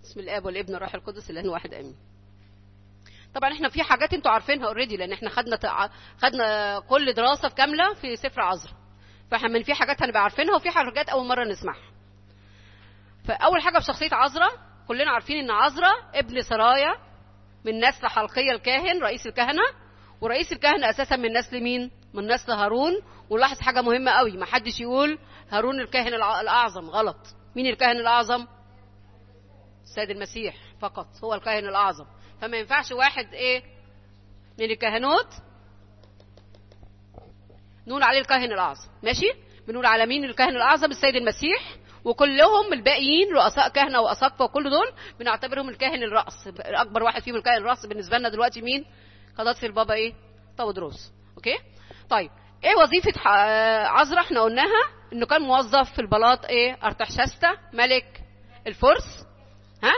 بسم الاب والابن والروح القدس الاله واحد امين طبعا احنا في حاجات انتوا عارفينها اوريدي لان احنا خدنا تع... خدنا كل دراسه كامله في سفر عذراء فاحنا من في حاجات هنبقى عارفينها وفي حاجات اول مره نسمعها فاول حاجه في شخصيه عذراء كلنا عارفين ان عذراء ابن سرايا من نسل حلقيه الكاهن رئيس الكهنه ورئيس الكهنه اساسا من نسل مين من نسل هارون ولاحظ حاجه مهمه قوي ما حدش يقول هارون الكاهن الع- الاعظم غلط مين الكاهن الاعظم السيد المسيح فقط هو الكاهن الاعظم فما ينفعش واحد ايه من الكهنوت نقول عليه الكاهن الاعظم ماشي بنقول على مين الكاهن الاعظم السيد المسيح وكلهم الباقيين رؤساء كهنه واساقفه وكل دول بنعتبرهم الكاهن الراس اكبر واحد فيهم الكاهن الراس بالنسبه لنا دلوقتي مين قداسه البابا ايه تودروس اوكي طيب ايه وظيفه ح- عذرا احنا قلناها انه كان موظف في البلاط ايه ارتحشستا ملك الفرس ها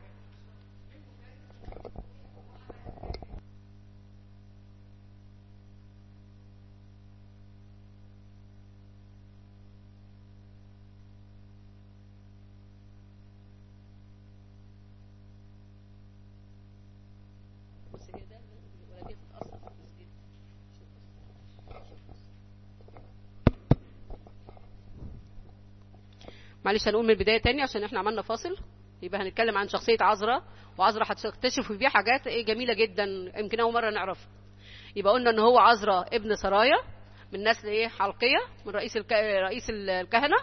معلش هنقول من البدايه تاني عشان احنا عملنا فاصل يبقى هنتكلم عن شخصيه عذراء وعذراء هتكتشفوا فيها حاجات ايه جميله جدا يمكن اول مره نعرفها يبقى قلنا ان هو عذراء ابن سرايا من نسل ايه حلقيه من رئيس الك... رئيس الكهنه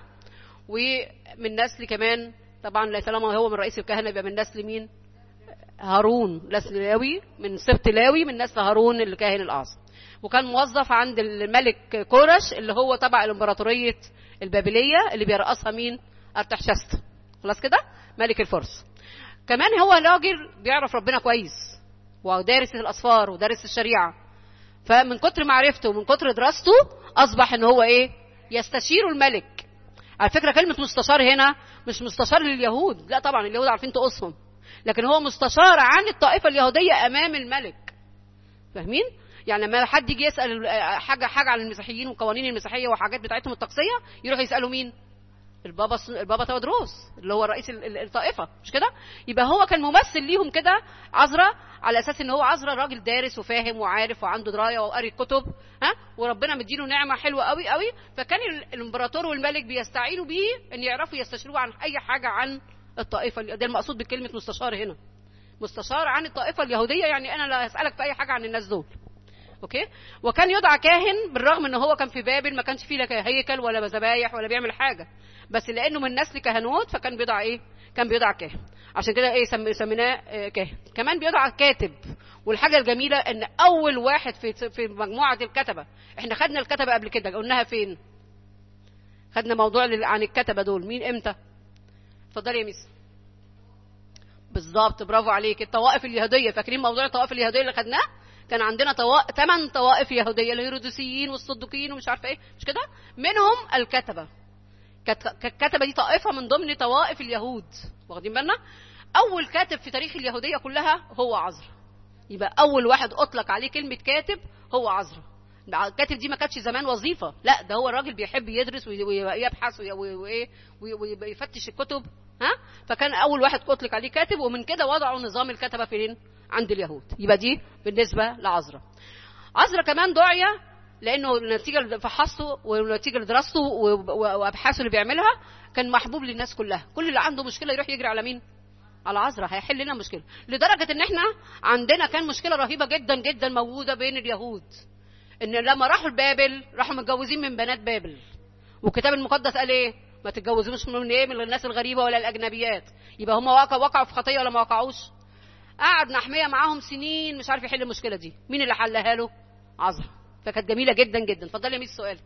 ومن نسل كمان طبعا لا طالما هو من رئيس الكهنه يبقى من نسل مين هارون نسل لاوي من سبط لاوي من نسل هارون الكاهن الاعظم وكان موظف عند الملك كورش اللي هو تبع الامبراطوريه البابليه اللي بيرأسها مين ارتحشست خلاص كده ملك الفرس كمان هو راجل بيعرف ربنا كويس ودارس الاسفار ودارس الشريعه فمن كتر معرفته ومن كتر دراسته اصبح ان هو ايه يستشير الملك على فكره كلمه مستشار هنا مش مستشار لليهود لا طبعا اليهود عارفين طقوسهم لكن هو مستشار عن الطائفه اليهوديه امام الملك فاهمين يعني لما حد يجي يسال حاجه حاجه عن المسيحيين وقوانين المسيحيه وحاجات بتاعتهم الطقسيه يروح يسالوا مين البابا البابا تودروس اللي هو رئيس ال- ال- الطائفه مش كده يبقى هو كان ممثل ليهم كده عذرا على اساس ان هو عذرا راجل دارس وفاهم وعارف وعنده درايه وقاري كتب ها وربنا مديله نعمه حلوه قوي قوي فكان ال- الامبراطور والملك بيستعينوا بيه ان يعرفوا يستشيروه عن اي حاجه عن الطائفه ال- ده المقصود بكلمه مستشار هنا مستشار عن الطائفه اليهوديه يعني انا لا هسالك في اي حاجه عن الناس دول اوكي وكان يدعى كاهن بالرغم ان هو كان في بابل ما كانش فيه لا هيكل ولا ذبايح ولا بيعمل حاجه بس لانه من نسل كهنوت فكان بيدعى ايه كان بيدعى كاهن عشان كده ايه سم- سميناه آه، كاهن كمان بيدعى كاتب والحاجه الجميله ان اول واحد في في مجموعه الكتبه احنا خدنا الكتبه قبل كده قلناها فين خدنا موضوع لل- عن الكتبه دول مين امتى اتفضلي يا ميس بالظبط برافو عليك الطوائف اليهوديه فاكرين موضوع الطوائف اليهوديه اللي خدناه كان عندنا طوائف ثمان طوائف يهوديه الهيرودوسيين والصدوقيين ومش عارفه ايه مش كده منهم الكتبه كانت كانت الكتبه دي طائفه من ضمن طوائف اليهود واخدين بالنا اول كاتب في تاريخ اليهوديه كلها هو عذرا يبقى اول واحد اطلق عليه كلمه كاتب هو عذرا الكاتب دي ما كانتش زمان وظيفه لا ده هو الراجل بيحب يدرس وي- ويبحث وي- وي- وايه وي- ويفتش الكتب ها فكان اول واحد اطلق عليه كاتب ومن كده وضعوا نظام الكتبه فين عند اليهود يبقى دي بالنسبه لعذرا عذرا كمان دعي لانه نتيجه لفحصته ونتيجه لدراسته و- و- وابحاثه اللي بيعملها كان محبوب للناس كلها كل اللي عنده مشكله يروح يجري على مين على عذرا هيحل لنا مشكله لدرجه ان احنا عندنا كان مشكله رهيبه جدا جدا موجوده بين اليهود ان لما راحوا لبابل راحوا متجوزين من بنات بابل والكتاب المقدس قال ايه ما تتجوزوش من ايه من الناس الغريبه ولا الاجنبيات يبقى هم وقعوا وقعوا في خطيه ولا ما وقعوش قعد نحميه معاهم سنين مش عارف يحل المشكله دي مين اللي حلها له عذرا فكانت جميله جدا جدا اتفضلي يا ميس سؤالك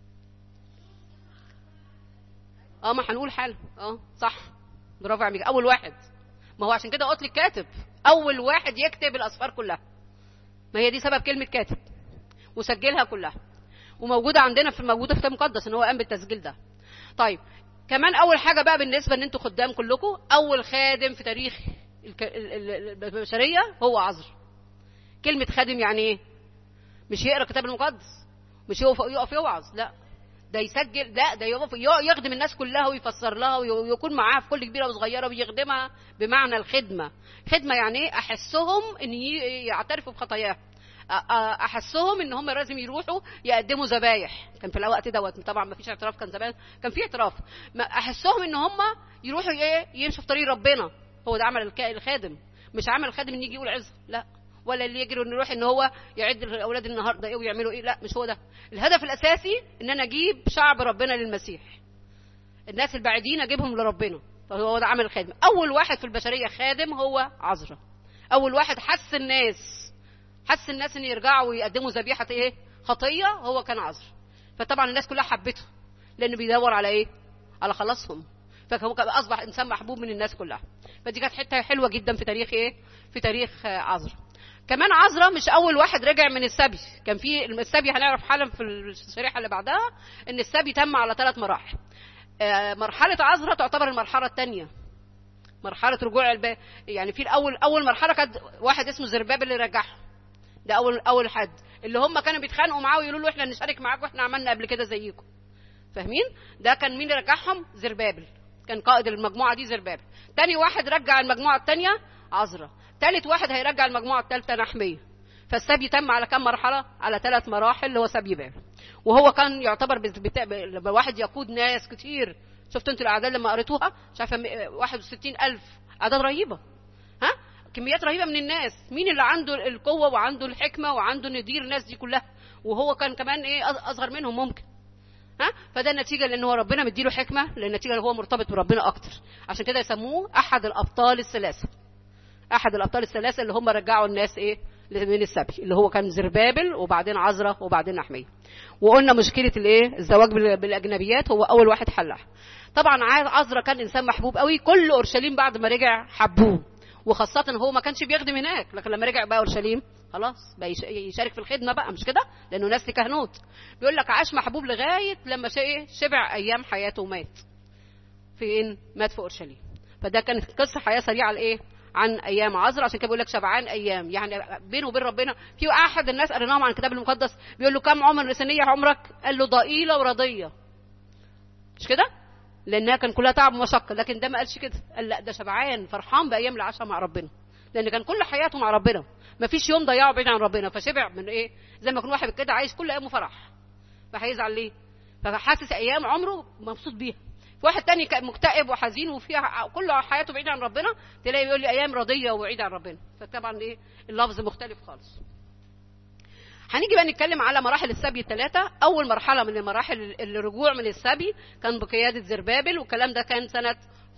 اه ما هنقول حاله اه صح برافو عليك اول واحد ما هو عشان كده قلت لك كاتب اول واحد يكتب الاسفار كلها ما هي دي سبب كلمه كاتب وسجلها كلها وموجوده عندنا في موجوده في الكتاب المقدس ان هو قام بالتسجيل ده طيب كمان اول حاجه بقى بالنسبه ان انتوا خدام كلكم اول خادم في تاريخ الك- ال- ال- البشريه هو عذر كلمه خادم يعني ايه مش يقرا الكتاب المقدس مش يقف يقف يوعظ لا ده يسجل لا ده يقف يخدم الناس كلها ويفسر لها ويكون معاها في كل كبيره وصغيره ويخدمها بمعنى الخدمه خدمه يعني ايه احسهم ان يعترفوا بخطاياهم احسهم ان هم لازم يروحوا يقدموا ذبايح كان في الوقت دوت طبعا ما فيش اعتراف كان زمان كان في اعتراف احسهم ان هم يروحوا ايه يمشوا في طريق ربنا هو ده عمل الخادم مش عمل الخادم ان يجي يقول عظه لا ولا اللي يجري انه يروح ان هو يعد الاولاد النهارده ايه ويعملوا ايه لا مش هو ده الهدف الاساسي ان انا اجيب شعب ربنا للمسيح الناس البعيدين اجيبهم لربنا فهو ده عمل الخادم اول واحد في البشريه خادم هو عذرا اول واحد حس الناس حس الناس ان يرجعوا ويقدموا ذبيحه ايه خطيه هو كان عذرا فطبعا الناس كلها حبته لانه بيدور على ايه على خلاصهم فهو اصبح انسان محبوب من الناس كلها فدي كانت حته حلوه جدا في تاريخ ايه في تاريخ عذرا كمان عذرا مش اول واحد رجع من السبي كان في السبي هنعرف حالا في الشريحه اللي بعدها ان السبي تم على ثلاث مراحل مرحله عذرا تعتبر المرحله الثانيه مرحله رجوع الب... يعني في الاول اول مرحله كانت واحد اسمه زرباب اللي رجعهم ده اول اول حد اللي هم كانوا بيتخانقوا معاه ويقولوا له احنا نشارك معاك واحنا عملنا قبل كده زيكم فاهمين ده كان مين اللي رجعهم زربابل كان قائد المجموعه دي زربابل تاني واحد رجع المجموعه الثانيه عذرا ثالث واحد هيرجع المجموعه الثالثه نحميه فالسبي تم على كم مرحله على ثلاث مراحل اللي هو سبي بابل وهو كان يعتبر بتا... لما واحد يقود ناس كتير شفتوا انتوا الاعداد لما قريتوها مش عارفه 61 الف اعداد رهيبه ها كميات رهيبه من الناس مين اللي عنده القوه وعنده الحكمه وعنده انه يدير الناس دي كلها وهو كان كمان ايه اصغر منهم ممكن ها فده النتيجه لان هو ربنا مديله حكمه لان النتيجه هو مرتبط بربنا اكتر عشان كده يسموه احد الابطال الثلاثه احد الابطال الثلاثه اللي هم رجعوا الناس ايه من السبي اللي هو كان زربابل وبعدين عذرا وبعدين نحميه وقلنا مشكله الايه الزواج بالاجنبيات هو اول واحد حلها طبعا عذرا كان انسان محبوب قوي كل اورشليم بعد ما رجع حبوه وخاصة هو ما كانش بيخدم هناك لكن لما رجع بقى اورشليم خلاص بقى يشارك في الخدمة بقى مش كده لانه ناس كهنوت بيقول لك عاش محبوب لغاية لما شبع ايام حياته ومات فين مات في اورشليم فده كانت قصة حياة سريعة لايه عن ايام عذرا عشان كده بيقول لك شبعان ايام يعني بينه وبين ربنا في احد الناس قريناهم عن الكتاب المقدس بيقول له كم عمر سنيه عمرك قال له ضئيله ورضيه مش كده لانها كان كلها تعب ومشقه لكن ده ما قالش كده قال لا ده شبعان فرحان بايام اللي عاشها مع ربنا لان كان كل حياته مع ربنا ما فيش يوم ضيعه بعيد عن ربنا فشبع من ايه زي ما يكون واحد كده عايش كل ايامه فرح فهيزعل ليه فحاسس ايام عمره مبسوط بيها في واحد تاني مكتئب وحزين وفيها كل حياته بعيد عن ربنا تلاقي بيقول لي ايام رضيه وبعيد عن ربنا فطبعا ايه اللفظ مختلف خالص هنيجي بقى نتكلم على مراحل السبي الثلاثة أول مرحلة من المراحل الرجوع من السبي كان بقيادة زربابل والكلام ده كان سنة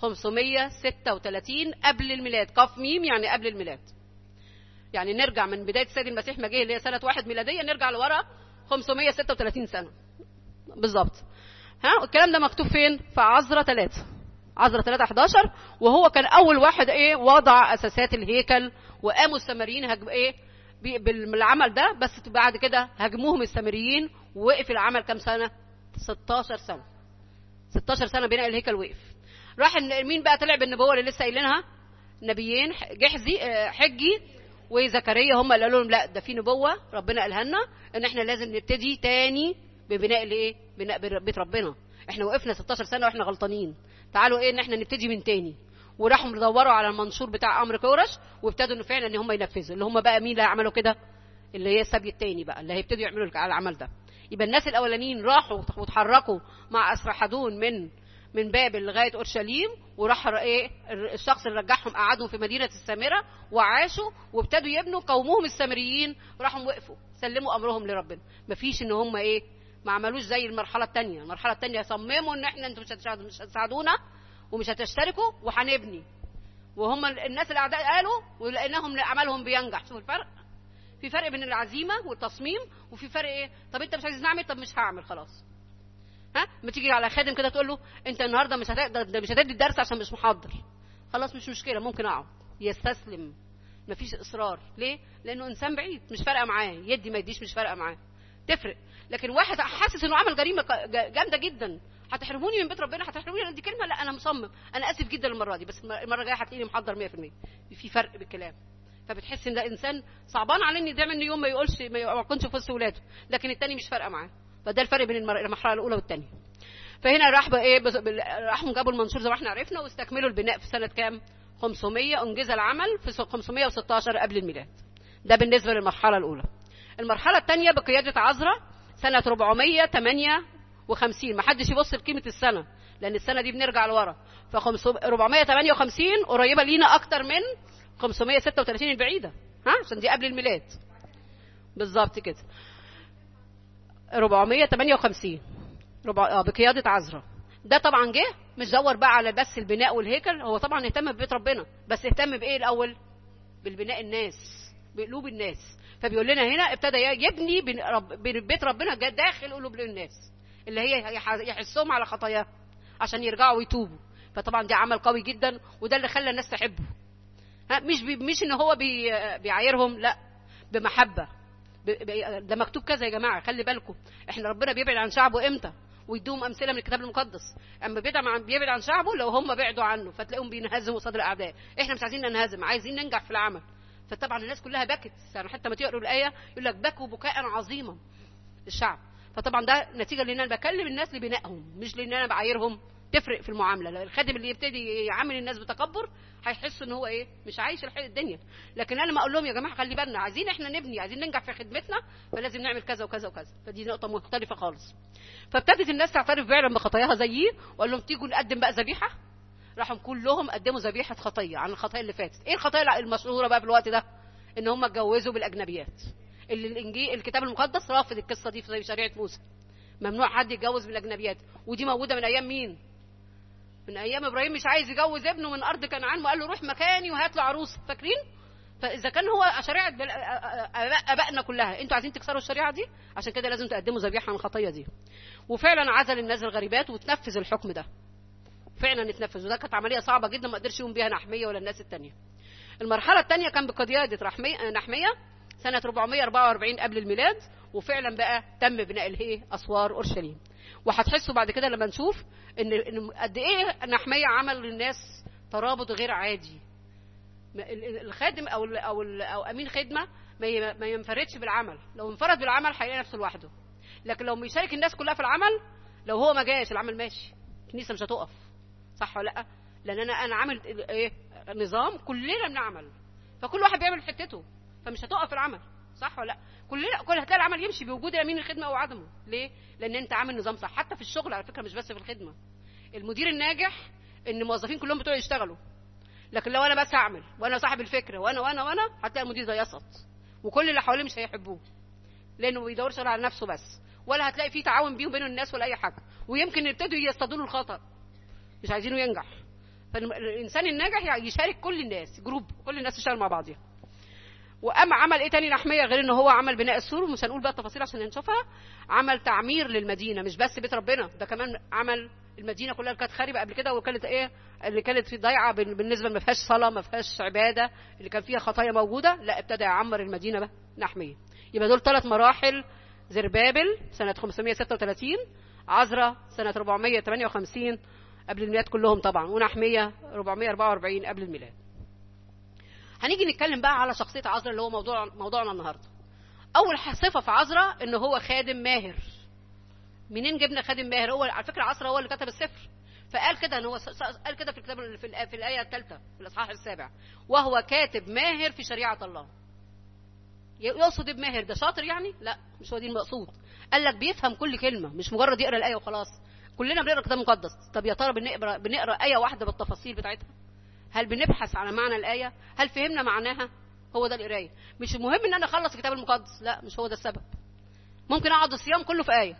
536 قبل الميلاد قاف ميم يعني قبل الميلاد يعني نرجع من بداية السيد المسيح ما جه اللي هي سنة واحد ميلادية نرجع لورا 536 سنة بالظبط ها والكلام ده مكتوب فين في عذرة 3 عذرة 3 11 وهو كان أول واحد إيه وضع أساسات الهيكل وقاموا السامريين هج... إيه بالعمل ده بس بعد كده هاجموهم السامريين ووقف العمل كام سنه 16 سنه 16 سنه بناء الهيكل وقف راح مين بقى طلع بالنبوه اللي لسه قايلينها نبيين جحزي حجي وزكريا هم اللي قالوا لهم لا ده في نبوه ربنا قالها لنا ان احنا لازم نبتدي تاني ببناء الايه بناء بيت ربنا احنا وقفنا 16 سنه واحنا غلطانين تعالوا ايه ان احنا نبتدي من تاني وراحوا يدوروا على المنشور بتاع امر كورش وابتدوا انه فعلا ان هم ينفذوا اللي هم بقى مين اللي عملوا كده اللي هي السبي التاني بقى اللي هيبتدوا يعملوا العمل ده يبقى الناس الاولانيين راحوا وتحركوا مع اسرحدون من من بابل لغايه اورشليم وراح ايه الشخص اللي رجعهم قعدهم في مدينه السامره وعاشوا وابتدوا يبنوا قومهم السامريين وراحوا وقفوا سلموا امرهم لربنا مفيش ان هم ايه ما عملوش زي المرحله الثانيه المرحله الثانيه صمموا ان احنا انتوا مش هتساعدونا ومش هتشتركوا وهنبني وهم الناس الاعداء قالوا ولقيناهم عملهم بينجح شوف الفرق في فرق بين العزيمه والتصميم وفي فرق ايه طب انت مش عايز نعمل طب مش هعمل خلاص ها ما تيجي على خادم كده تقول له انت النهارده مش هتقدر مش هتدي الدرس عشان مش محضر خلاص مش مشكله ممكن اقعد يستسلم مفيش اصرار ليه لانه انسان بعيد مش فارقه معاه يدي ما يديش مش فارقه معاه تفرق لكن واحد حاسس انه عمل جريمه جامده جدا هتحرموني من بيت ربنا هتحرموني دي كلمه لا انا مصمم انا اسف جدا المره دي بس المره الجايه هتلاقيني محضر 100% في فرق بالكلام فبتحس ان ده انسان صعبان عليه ان ده منه يوم ما يقولش ما يكونش في وسط ولاده لكن التاني مش فارقه معاه فده الفرق بين المر- المرحله الاولى والثانيه فهنا راح بقى ايه بس- بال- راحوا جابوا المنشور زي ما احنا عرفنا واستكملوا البناء في سنه كام 500 انجز العمل في س- 516 قبل الميلاد ده بالنسبه للمرحله الاولى المرحله الثانيه بقياده عزرا سنه 458 ما حدش يبص لقيمه السنه لان السنه دي بنرجع لورا ف 458 قريبه لينا اكتر من 536 البعيده ها عشان دي قبل الميلاد بالظبط كده 458 ربع... آه بقيادة عزرا ده طبعا جه مش دور بقى على بس البناء والهيكل هو طبعا اهتم ببيت ربنا بس اهتم بايه الاول بالبناء الناس بقلوب الناس فبيقول لنا هنا ابتدى يبني بن- رب... بيت ربنا جا- داخل قلوب الناس اللي هي يح- يحسهم على خطاياهم عشان يرجعوا ويتوبوا فطبعا ده عمل قوي جدا وده اللي خلى الناس تحبه ها مش بي... مش ان هو بي... بيعايرهم لا بمحبه ب... ب... ده مكتوب كذا يا جماعه خلي بالكم احنا ربنا بيبعد عن شعبه امتى ويدوهم امثله من الكتاب المقدس اما بيبعد عن بيبعد عن شعبه لو هم بعدوا عنه فتلاقيهم بينهزموا قصاد الاعداء احنا مش عايزين ننهزم عايزين ننجح في العمل فطبعا الناس كلها بكت يعني حتى ما تقروا الايه يقول لك بكوا بكاء عظيما الشعب فطبعا ده نتيجه لان انا بكلم الناس لبنائهم مش لان انا بعايرهم تفرق في المعامله لو الخادم اللي يبتدي يعامل الناس بتكبر هيحس ان هو ايه مش عايش الحي- الدنيا لكن انا لما اقول لهم يا جماعه خلي بالنا عايزين احنا نبني عايزين ننجح في خدمتنا فلازم نعمل كذا وكذا وكذا فدي نقطه مختلفه خالص فابتدت الناس تعترف فعلا بخطاياها زيي وقال لهم تيجوا نقدم بقى ذبيحه راحوا كلهم قدموا ذبيحه خطيه عن الخطايا اللي فاتت ايه الخطايا المشهوره بقى في الوقت ده ان هم اتجوزوا بالاجنبيات اللي الانجيل الكتاب المقدس رافض القصه دي في شريعه موسى ممنوع حد يتجوز بالاجنبيات ودي موجوده من ايام مين من ايام ابراهيم مش عايز يجوز ابنه من ارض كنعان وقال له روح مكاني وهات له عروسه فاكرين فاذا كان هو شريعه بال- آباء- ابائنا كلها انتوا عايزين تكسروا الشريعه دي عشان كده لازم تقدموا ذبيحه عن الخطيه دي وفعلا عزل الناس الغريبات وتنفذ الحكم ده فعلا اتنفذ وده كانت عمليه صعبه جدا ما قدرش يقوم بيها نحميه ولا الناس التانية المرحله الثانيه كان بقياده رحمية نحميه سنه 444 قبل الميلاد وفعلا بقى تم بناء الايه اسوار اورشليم وهتحسوا بعد كده لما نشوف ان إن قد ايه نحميه عمل للناس ترابط غير عادي ما- ال- ال- الخادم او ال او ال او امين خدمه ما ي- ما ينفردش بالعمل لو انفرد بالعمل هيلاقي نفسه لوحده لكن لو بيشارك الناس كلها في العمل لو هو ما جاش العمل ماشي الكنيسه مش هتقف صح ولا لا لان انا انا عامل ال- ايه نظام كلنا بنعمل فكل واحد بيعمل حتته فمش هتقف العمل صح ولا لا كلنا كل هتلاقي العمل يمشي بوجود امين الخدمه او عدمه ليه لان انت عامل نظام صح حتى في الشغل على فكره مش بس في الخدمه المدير الناجح ان الموظفين كلهم بتوعي يشتغلوا لكن لو انا بس اعمل وانا صاحب الفكره وانا وانا وانا هتلاقي المدير ده يسقط وكل اللي حواليه مش هيحبوه لانه ما بيدورش غير على نفسه بس ولا هتلاقي فيه تعاون بيه وبين الناس ولا اي حاجه ويمكن يبتدوا يصطادوا له الخطا مش عايزينه ينجح فالانسان الناجح يعني يشارك كل الناس جروب كل الناس تشتغل مع بعضها واما عمل ايه تاني نحميه غير ان هو عمل بناء السور ومش هنقول بقى التفاصيل عشان نشوفها عمل تعمير للمدينه مش بس بيت ربنا ده كمان عمل المدينه كلها اللي كانت خاربه قبل كده وكانت ايه اللي كانت في ضيعه بال- بالنسبه ما فيهاش صلاه ما فيهاش عباده اللي كان فيها خطايا موجوده لا ابتدى يعمر المدينه بقى نحميه يبقى دول ثلاث مراحل زربابل سنه 536 عزرا سنه 458 قبل الميلاد كلهم طبعا ونحميه 444 قبل الميلاد هنيجي نتكلم بقى على شخصيه عزرا اللي هو موضوع موضوعنا النهارده اول ح- صفه في عزرا ان هو خادم ماهر منين جبنا خادم ماهر هو على فكره عزرا هو اللي كتب السفر فقال كده ان هو س- س- قال كده في الكتاب في, الآ- في الايه الثالثه في الاصحاح السابع وهو كاتب ماهر في شريعه الله ي- يقصد بماهر ده شاطر يعني لا مش هو دي المقصود قال لك بيفهم كل كلمه مش مجرد يقرا الايه وخلاص كلنا بنقرا الكتاب المقدس طب يا ترى بنقرا بنقرا ايه واحده بالتفاصيل بتاعتها هل بنبحث على معنى الايه هل فهمنا معناها هو ده القرايه مش المهم ان انا اخلص الكتاب المقدس لا مش هو ده السبب ممكن اقعد الصيام كله في ايه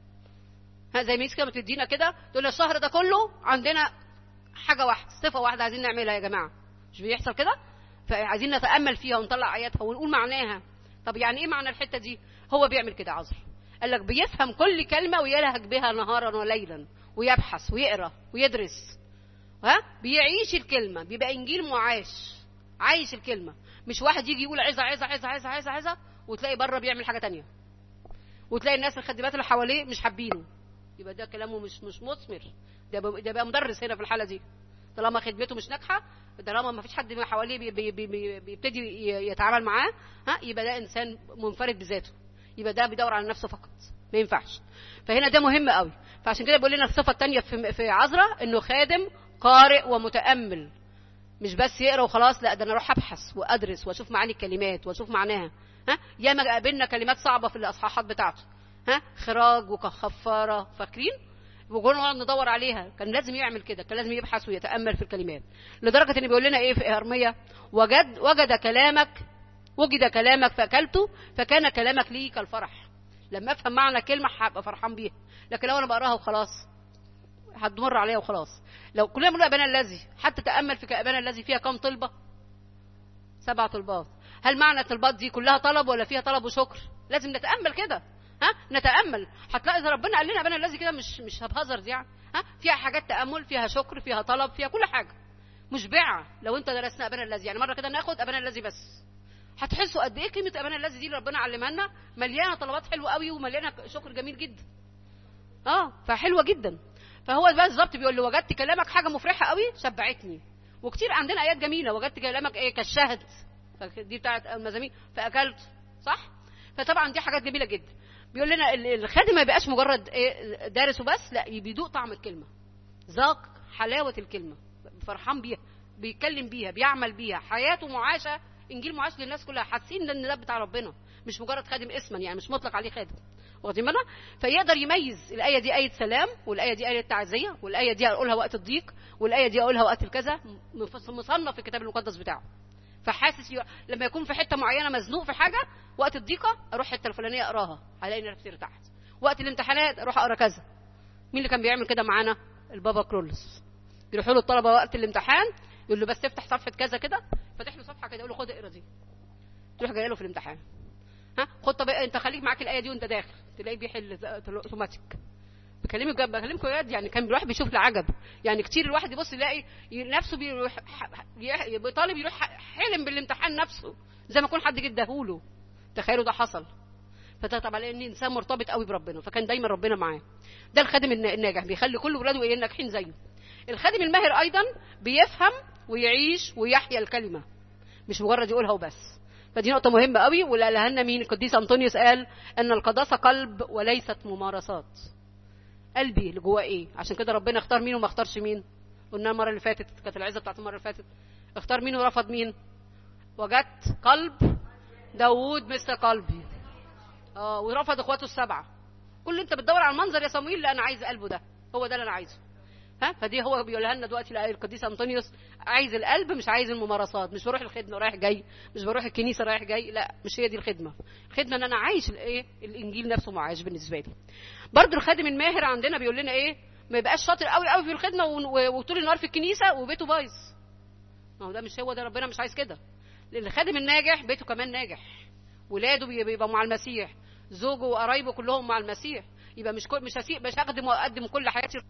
ها زي ميس كده بتدينا كده تقول الشهر ده كله عندنا حاجه واحده صفه واحده عايزين نعملها يا جماعه مش بيحصل كده فعايزين نتامل فيها ونطلع اياتها ونقول معناها طب يعني ايه معنى الحته دي هو بيعمل كده عذر قال لك بيفهم كل كلمه ويلهج بها نهارا وليلا ويبحث ويقرا ويدرس ها بيعيش الكلمه بيبقى انجيل معاش عايش الكلمه مش واحد يجي يقول عظه عظه عظه عظه عظه عظه وتلاقي بره بيعمل حاجه تانية وتلاقي الناس الخدمات اللي حواليه مش حابينه يبقى ده كلامه مش مش مثمر ده بقى- ده بقى مدرس هنا في الحاله دي طالما خدمته مش ناجحه طالما ما فيش حد من حواليه بي بي بي بي بيبتدي ي- يتعامل معاه ها يبقى ده انسان منفرد بذاته يبقى ده بيدور على نفسه فقط ما ينفعش فهنا ده مهم قوي فعشان كده بيقول لنا الصفه الثانيه في في عذراء انه خادم قارئ ومتامل مش بس يقرا وخلاص لا ده انا اروح ابحث وادرس واشوف معاني الكلمات واشوف معناها ها ياما قابلنا كلمات صعبه في الاصحاحات بتاعته ها خراج وكخفاره فاكرين وقلنا نقعد ندور عليها كان لازم يعمل كده كان لازم يبحث ويتامل في الكلمات لدرجه ان بيقول لنا ايه في ارميه وجد وجد كلامك وجد كلامك فاكلته فكان كلامك لي كالفرح لما افهم معنى كلمه هبقى فرحان بيها لكن لو انا بقراها وخلاص هتمر عليها وخلاص لو كلنا بنقول ابانا الذي حتى تامل في ابانا الذي فيها كم طلبه سبع طلبات هل معنى الطلبات دي كلها طلب ولا فيها طلب وشكر لازم نتامل كده ها نتامل هتلاقي اذا ربنا قال لنا ابانا الذي كده مش مش هبهزر يعني ها فيها حاجات تامل فيها شكر فيها طلب فيها كل حاجه مشبعه لو انت درسنا ابانا الذي يعني مره كده ناخد ابانا الذي بس هتحسوا قد ايه قيمه ابانا الذي دي اللي ربنا علمها لنا مليانه طلبات حلوه قوي ومليانه شكر جميل جدا اه فحلوه جدا فهو بقى بالظبط بيقول له وجدت كلامك حاجه مفرحه قوي شبعتني وكتير عندنا ايات جميله وجدت كلامك ايه كالشهد دي بتاعت المزامير فاكلت صح فطبعا دي حاجات جميله جدا بيقول لنا الخادم ما يبقاش مجرد ايه دارس وبس لا بيدوق طعم الكلمه ذاق حلاوه الكلمه فرحان بيها بيتكلم بيها بيعمل بيها حياته معاشه انجيل معاش للناس كلها حاسين ان ده بتاع ربنا مش مجرد خادم اسما يعني مش مطلق عليه خادم واخدين بالنا فيقدر يميز الايه دي ايه سلام والايه دي ايه تعزيه والايه دي اقولها وقت الضيق والايه دي اقولها وقت الكذا مصنف في الكتاب المقدس بتاعه فحاسس ي... لما يكون في حته معينه مزنوق في حاجه وقت الضيقه اروح الحته الفلانيه اقراها هلاقي نفسي ارتحت وقت الامتحانات اروح اقرا كذا مين اللي كان بيعمل كده معانا البابا كرولس يروحوا له الطلبه وقت الامتحان يقول له بس افتح صفحه كذا كده فاتح له صفحه كده يقول له خد اقرا دي تروح جاي له في الامتحان ها خد طب انت خليك معاك الايه دي وانت داخل تلاقيه بيحل اوتوماتيك بكلمك بكلمكم بجد يعني كان الواحد بيشوف العجب يعني كتير الواحد يبص يلاقي نفسه بيروح طالب يروح حلم بالامتحان نفسه زي ما يكون حد جه اداهوله تخيلوا ده حصل فده طبعا لان انسان مرتبط قوي بربنا فكان دايما ربنا معاه ده الخادم الناجح بيخلي كل ولاده ايه ناجحين زيه الخادم الماهر ايضا بيفهم ويعيش ويحيا الكلمه مش مجرد يقولها وبس فدي نقطة مهمة قوي واللي قالها لنا مين القديس أنطونيوس قال أن القداسة قلب وليست ممارسات قلبي اللي جواه إيه عشان كده ربنا اختار مين وما اختارش مين قلنا المرة اللي فاتت كانت العزة بتاعت المرة اللي فاتت اختار مين ورفض مين وجدت قلب داوود مثل قلبي اه ورفض اخواته السبعة كل انت بتدور على المنظر يا صمويل لا انا عايز قلبه ده هو ده اللي انا عايزه ها فدي هو بيقولها لنا دلوقتي القديس انطونيوس عايز القلب مش عايز الممارسات مش بروح الخدمه رايح جاي مش بروح الكنيسه رايح جاي لا مش هي دي الخدمه الخدمه ان انا عايش الايه الانجيل نفسه معاش بالنسبه لي برضو الخادم الماهر عندنا بيقول لنا ايه ما يبقاش شاطر قوي قوي في الخدمه وطول النهار في الكنيسه وبيته بايظ ما هو ده مش هو ده ربنا مش عايز كده الخادم الناجح بيته كمان ناجح ولاده بيبقى مع المسيح زوجه وقرايبه كلهم مع المسيح يبقى مش كل مش هسيب مش هخدم واقدم كل حياتي